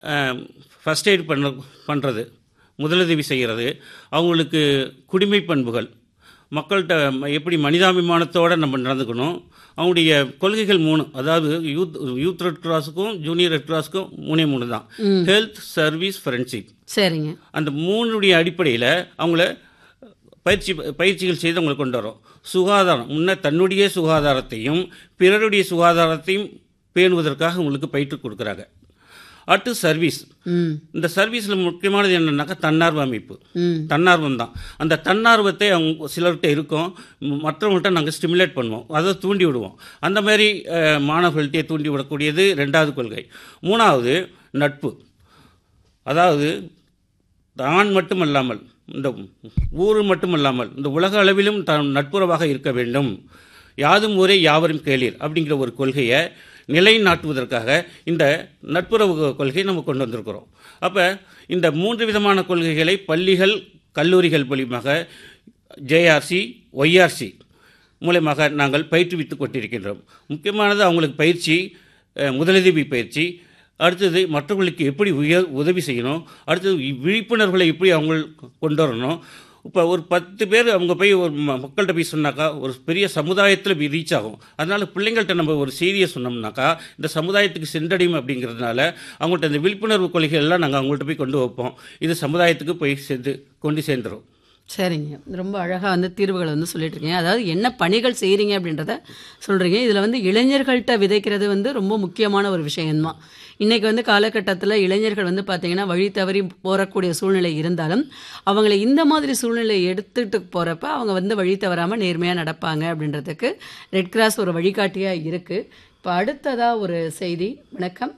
First aid பண்ண பண்ணுறது முதலுதவி செய்கிறது அவங்களுக்கு குடிமை பண்புகள் மக்கள்கிட்ட எப்படி மனிதாபிமானத்தோடு நம்ம நடந்துக்கணும் அவங்களுடைய கொள்கைகள் மூணு அதாவது யூத் யூத் ரெட் கிராஸுக்கும் ஜூனியர் ரெட் கிராஸுக்கும் மூணே மூணு தான் ஹெல்த் சர்வீஸ் ஃப்ரெண்ட்ஷிப் சரிங்க அந்த மூணுடைய அடிப்படையில் அவங்கள பயிற்சி பயிற்சிகள் செய்து அவங்களை கொண்டு வரோம் சுகாதாரம் முன்ன தன்னுடைய சுகாதாரத்தையும் பிறருடைய சுகாதாரத்தையும் பேணுவதற்காக உங்களுக்கு பயிற்று கொடுக்குறாங்க அடுத்து சர்வீஸ் ம் இந்த சர்வீஸில் முக்கியமானது என்னன்னாக்கா தன்னார்வ அமைப்பு ம் தன்னார்வம் தான் அந்த தன்னார்வத்தை அவங்க சிலர்கிட்ட இருக்கும் ம- மற்றவங்கள்ட்ட நாங்கள் ஸ்டிமுலேட் பண்ணுவோம் அதை தூண்டி விடுவோம் அந்த மாதிரி அஹ், மாணவர்கள்ட்டே தூண்டி விடக்கூடியது ரெண்டாவது கொள்கை மூணாவது நட்பு அதாவது தான் மட்டுமல்லாமல் இந்த ஊர் மட்டுமல்லாமல் இந்த உலக அளவிலும் தான் நட்புறவாக இருக்க வேண்டும் யாதும் ஊரே யாவரும் கேளீர் அப்படிங்கிற ஒரு கொள்கையை நிலைநாட்டுவதற்காக இந்த நட்புறவு கொள்கையை நம்ம கொண்டு வந்திருக்கிறோம் அப்போ இந்த மூன்று விதமான கொள்கைகளை பள்ளிகள் கல்லூரிகள் மூலியமாக ஜேஆர்சி ஒய்ஆர்சி மூலயமாக நாங்கள் பயிற்றுவித்துக் கொண்டிருக்கின்றோம் முக்கியமானது அவங்களுக்கு பயிற்சி அஹ், முதலுதவி பயிற்சி அடுத்தது மற்றவர்களுக்கு எப்படி உயர் உதவி செய்யணும் அடுத்தது வி- விழிப்புணர்வுகளை எப்படி அவங்க கொண்டு வரணும் இப்போ ஒரு பத்து பேர் அவங்க போய் ஒரு ம- மக்கள்கிட்ட போய் சொன்னாக்கா ஒரு பெரிய சமுதாயத்தில் ரீச் ஆகும் அதனால் பிள்ளைங்கள்ட்ட நம்ம ஒரு செய்தியை சொன்னோம்னாக்கா இந்த சமுதாயத்துக்கு சென்றடையும் அப்படிங்கிறதுனால அவங்கள்ட்ட இந்த விழிப்புணர்வு கொள்கைகள் எல்லாம் நாங்கள் அவங்கள்ட்ட போய் கொண்டு வைப்போம் இது சமுதாயத்துக்கு போய் சேர்ந்து கொண்டு சேர்ந்துரும் சரிங்க ரொம்ப அழகாக வந்து தீர்வுகளை வந்து சொல்லிட்டு இருக்கீங்க அதாவது என்ன பணிகள் செய்கிறீங்க அப்படின்றத சொல்கிறீங்க இதில் வந்து இளைஞர்கள்ட்ட விதைக்கிறது வந்து ரொம்ப முக்கியமான ஒரு விஷயம்தான் இன்றைக்கி வந்து காலகட்டத்தில் இளைஞர்கள் வந்து பார்த்திங்கன்னா வழி தவறி போகக்கூடிய சூழ்நிலை இருந்தாலும் அவங்களை இந்த மாதிரி சூழ்நிலை எடுத்துகிட்டு போகிறப்ப அவங்க வந்து வழி தவறாமல் நேர்மையாக நடப்பாங்க அப்படின்றதுக்கு ரெட் கிராஸ் ஒரு வழிகாட்டியாக இருக்குது இப்போ அடுத்ததாக ஒரு செய்தி வணக்கம்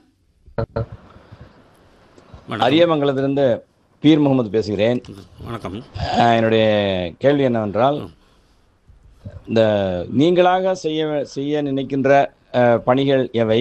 வணக்கம். அரியமங்கலத்திலிருந்து பீர் முகமது பேசுகிறேன் வணக்கம் அஹ் என்னுடைய கேள்வி என்னவென்றால் இந்த நீங்களாக செய்ய செய்ய நினைக்கின்ற அஹ், பணிகள் எவை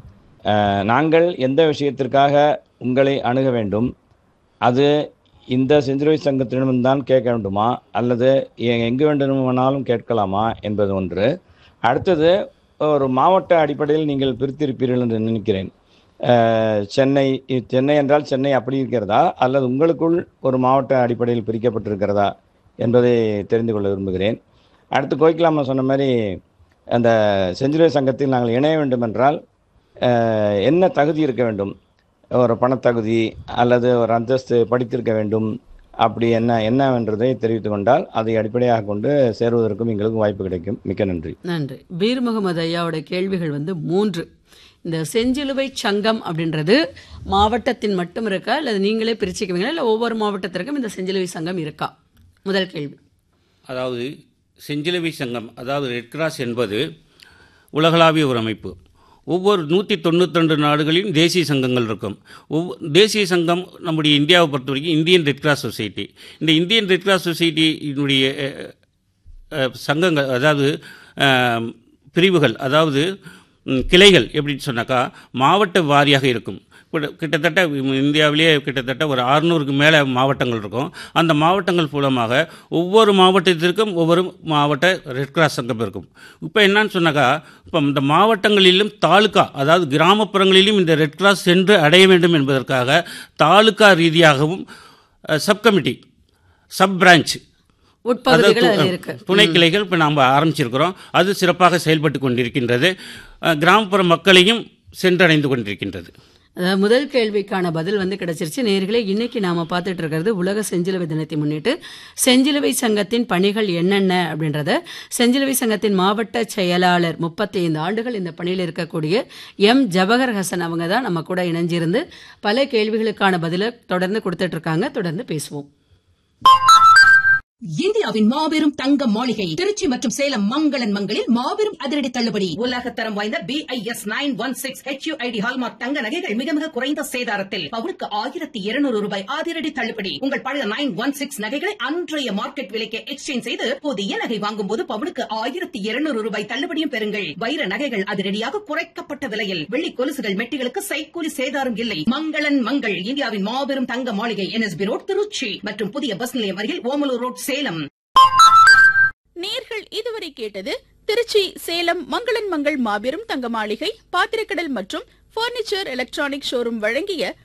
அஹ், நாங்கள் எந்த விஷயத்திற்காக உங்களை அணுக வேண்டும் அது இந்த செஞ்சிலுவை சங்கத்திடம்தான் கேட்க வேண்டுமா அல்லது எ- எங்கு வேண்டுமானாலும் கேட்கலாமா என்பது ஒன்று அடுத்தது ஒரு மாவட்ட அடிப்படையில் நீங்கள் பிரித்திருப்பீர்கள் என்று நினைக்கிறேன் அஹ், சென்னை இ- சென்னை என்றால் சென்னை அப்படி இருக்கிறதா அல்லது உங்களுக்குள் ஒரு மாவட்ட அடிப்படையில் பிரிக்கப்பட்டிருக்கிறதா என்பதை தெரிந்து கொள்ள விரும்புகிறேன் அடுத்து கோய்க்கலாமா சொன்ன மாதிரி அந்த செஞ்சிலுவை சங்கத்தில் நாங்கள் இணைய வேண்டும் என்றால் அஹ், என்ன தகுதி இருக்க வேண்டும் ஒரு பணத்தகுதி அல்லது ஒரு அந்தஸ்து படித்திருக்க வேண்டும் அப்படி என்ன என்னவென்றதை தெரிவித்துக் கொண்டால் அதை அடிப்படையாக கொண்டு சேருவதற்கும் எங்களுக்கும் வாய்ப்பு கிடைக்கும் மிக்க நன்றி நன்றி பீர் முகமது ஐயாவோட கேள்விகள் வந்து மூன்று இந்த செஞ்சிலுவை சங்கம் அப்படின்றது மாவட்டத்தின் மட்டும் இருக்கா இல்லை நீங்களே பிரிச்சுக்குவீங்களா இல்லை ஒவ்வொரு மாவட்டத்திற்கும் இந்த செஞ்சிலுவை சங்கம் இருக்கா முதல் கேள்வி அதாவது செஞ்சிலுவை சங்கம் அதாவது ரெட் கிராஸ் என்பது உலகளாவிய ஒரு அமைப்பு ஒவ்வொரு நூற்றி தொண்ணூற்றி நாடுகளிலும் தேசிய சங்கங்கள் இருக்கும் ஒவ்வொ தேசிய சங்கம் நம்முடைய இந்தியாவை பொறுத்த வரைக்கும் இந்தியன் ரெட் கிராஸ் சொசைட்டி இந்த இந்தியன் ரெட் கிராஸ் சொசைட்டியினுடைய அஹ், அஹ், சங்கங்கள் அதாவது அஹ், பிரிவுகள் அதாவது ம், கிளைகள் எப்படின்னு சொன்னாக்கா மாவட்ட வாரியாக இருக்கும் கிட்ட- கிட்டத்தட்ட இந்தியாவிலேயே கிட்டத்தட்ட ஒரு அறுநூறுக்கு மேலே மாவட்டங்கள் இருக்கும் அந்த மாவட்டங்கள் மூலமாக ஒவ்வொரு மாவட்டத்திற்கும் ஒவ்வொரு மாவட்ட ரெட் கிராஸ் சங்கம் இருக்கும் இப்போ என்னன்னு சொன்னாக்கா இப்போ இந்த மாவட்டங்களிலும் தாலுகா அதாவது கிராமப்புறங்களிலும் இந்த ரெட் கிராஸ் சென்று அடைய வேண்டும் என்பதற்காக தாலுகா ரீதியாகவும் சப் கமிட்டி சப் பிரான்ச் உட்பகுதிகள் அதாவது அதில் து- இருக்கு துணை கிளைகள் இப்போ நாம் ஆரம்பிச்சிருக்கிறோம் அது சிறப்பாக செயல்பட்டு கொண்டிருக்கின்றது அஹ், கிராமப்புற மக்களையும் சென்றடைந்து கொண்டிருக்கின்றது அதாவது முதல் கேள்விக்கான பதில் வந்து கிடைச்சிருச்சு நேர்களே இன்னைக்கு நாம பார்த்துட்டு இருக்கிறது உலக செஞ்சிலுவை தினத்தை முன்னிட்டு செஞ்சிலுவை சங்கத்தின் பணிகள் என்னென்ன அப்படின்றத செஞ்சிலுவை சங்கத்தின் மாவட்ட செயலாளர் முப்பத்தி ஐந்து ஆண்டுகள் இந்த பணியில் இருக்கக்கூடிய எம் ஜவஹர் ஹசன் அவங்க தான் நம்ம கூட இணைஞ்சிருந்து பல கேள்விகளுக்கான பதிலை தொடர்ந்து கொடுத்துட்டு இருக்காங்க தொடர்ந்து பேசுவோம் இந்தியாவின் மாபெரும் தங்க மாளிகை திருச்சி மற்றும் சேலம் மங்களன் மங்களில் மாபெரும் அதிரடி தள்ளுபடி உலகத்தரம் வாய்ந்த B I S nine one six H ID hallmark தங்க நகைகள் மிக மிக குறைந்த சேதாரத்தில் பவுனுக்கு ஆயிரத்தி இருநூறு ரூபாய் அதிரடி தள்ளுபடி உங்கள் பழைய நைன் ஒன் சிக்ஸ் நகைகளை அன்றைய மார்க்கெட் விலைக்கு எக்ஸ்சேஞ்ச் செய்து புதிய நகை வாங்கும் போது பவுனுக்கு ஆயிரத்தி இருநூறு ரூபாய் தள்ளுபடியும் பெறுங்கள் வைர நகைகள் அதிரடியாக குறைக்கப்பட்ட விலையில் வெள்ளி கொலுசுகள் மெட்டிகளுக்கு சைக்கூலி சேதாரம் இல்லை மங்களன் மங்கள் இந்தியாவின் மாபெரும் தங்க மாளிகை என்எஸ்பி ரோட் திருச்சி மற்றும் புதிய பஸ் நிலையம் அருகில் ஓமலூர் ரோட் சேலம் நேர்கள் இதுவரை கேட்டது திருச்சி சேலம் மங்களன் மங்கள் மாபெரும் தங்க மாளிகை பாத்திரக்கடல் மற்றும் பர்னிச்சர் எலக்ட்ரானிக் ஷோரூம் வழங்கிய